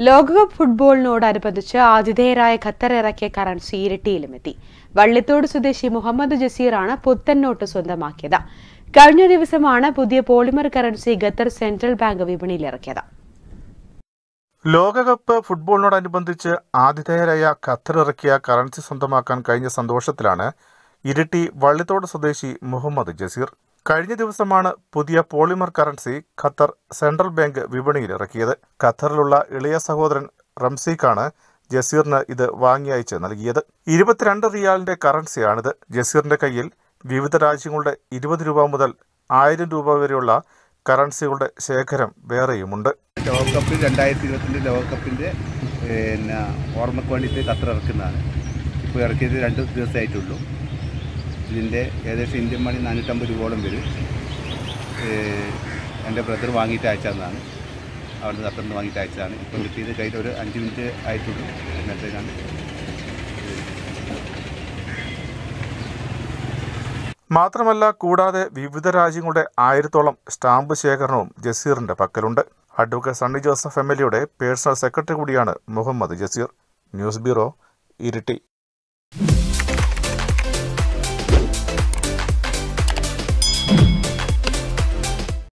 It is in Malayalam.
ലോകകപ്പ് ഫുട്ബോളിനോടനുബന്ധിച്ച് ആതിഥേയരായ ഖത്തർ ഇറക്കിയ കറൻസി ഇരട്ടിയിലുമെത്തി വള്ളിത്തോട് സ്വദേശി മുഹമ്മദ് ജസീറാണ് പുത്തൻ നോട്ട് സ്വന്തമാക്കിയത് കഴിഞ്ഞ ദിവസമാണ് പുതിയ polymer currency Qatar central bank വിപണിയിൽ ഇറക്കിയത് ലോകകപ്പ് ഫുട്ബോളിനോടനുബന്ധിച്ച് ആതിഥേയരായ ഖത്തർ ഇറക്കിയ കറൻസി സ്വന്തമാക്കാൻ കഴിഞ്ഞ സന്തോഷത്തിലാണ് ഇരിട്ടി വള്ളിത്തോട് സ്വദേശി മുഹമ്മദ് ജസീർ കഴിഞ്ഞ ദിവസമാണ് പുതിയ polymer currency Qatar central bank വിപണിയിൽ ഇറക്കിയത് ഖത്തറിലുള്ള ഇളയ സഹോദരൻ റംസീഖാണ് ജസീറിന് ഇത് വാങ്ങി അയച്ച് നൽകിയത് ഇരുപത്തിരണ്ട് റിയാലിന്റെ കറൻസിയാണിത് ജസീറിന്റെ കയ്യിൽ വിവിധ രാജ്യങ്ങളുടെ ഇരുപത് രൂപ മുതൽ ആയിരം രൂപ വരെയുള്ള കറൻസികളുടെ ശേഖരം വേറെയുമുണ്ട് ലോകകപ്പ് രണ്ടായിരത്തി ഇരുപത്തിൻ്റെ ലോകകപ്പിൻ്റെ പിന്നെ ഓർമ്മയ്ക്ക് വേണ്ടിയിട്ട് ഖത്തർ ഇറക്കുന്നതാണ് ഇപ്പോൾ ഇറക്കിയത് രണ്ട് ദിവസമായിട്ടുള്ളൂ ഇതിൻ്റെ ഏകദേശം ഇന്ത്യൻ മണി നാനൂറ്റമ്പത് രൂപയോളം വരും ഏഹ് എൻ്റെ ബ്രദർ വാങ്ങിയിട്ട് അയച്ചതാണ് അവിടുന്ന് ഖത്തറിൽ നിന്ന് വാങ്ങിയിട്ട് അയച്ചതാണ് ഇപ്പം കിട്ടിയത് കയ്യിൽ ഒരു അഞ്ച് മിനിറ്റ് ആയിട്ടുള്ളൂ എന്നത്തേക്കാണ് മാത്രമല്ല കൂടാതെ വിവിധ രാജ്യങ്ങളുടെ ആയിരത്തോളം സ്റ്റാമ്പ് ശേഖരണവും ജസീറിന്റെ പക്കലുണ്ട് advocate Sunny Joseph M L എയുടെ പേഴ്സണൽ സെക്രട്ടറി കൂടിയാണ് മുഹമ്മദ് ജസീർ ന്യൂസ് ബ്യൂറോ ഇരിട്ടി